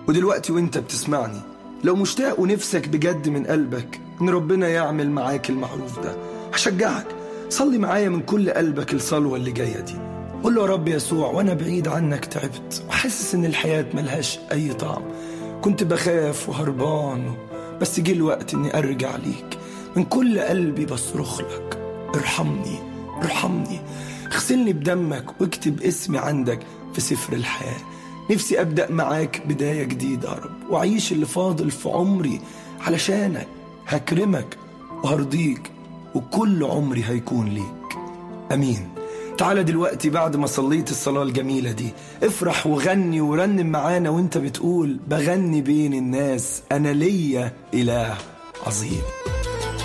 ودلوقتي وانت بتسمعني لو مشتاق ونفسك بجد من قلبك ان ربنا يعمل معاك المعروف ده هشجعك صلي معايا من كل قلبك الصلوة اللي جاية دي قول له يا رب يسوع وانا بعيد عنك تعبت وحاسس ان الحياة ملهاش اي طعم كنت بخاف وهربان بس جه الوقت اني ارجع ليك من كل قلبي بصرخ لك ارحمني ارحمني اغسلني بدمك واكتب اسمي عندك في سفر الحياة نفسي أبدأ معاك بداية جديدة يا رب وأعيش اللي فاضل في عمري علشانك هكرمك وهرضيك وكل عمري هيكون ليك أمين تعالى دلوقتي بعد ما صليت الصلاة الجميلة دي افرح وغني ورنم معانا وانت بتقول بغني بين الناس أنا ليا إله عظيم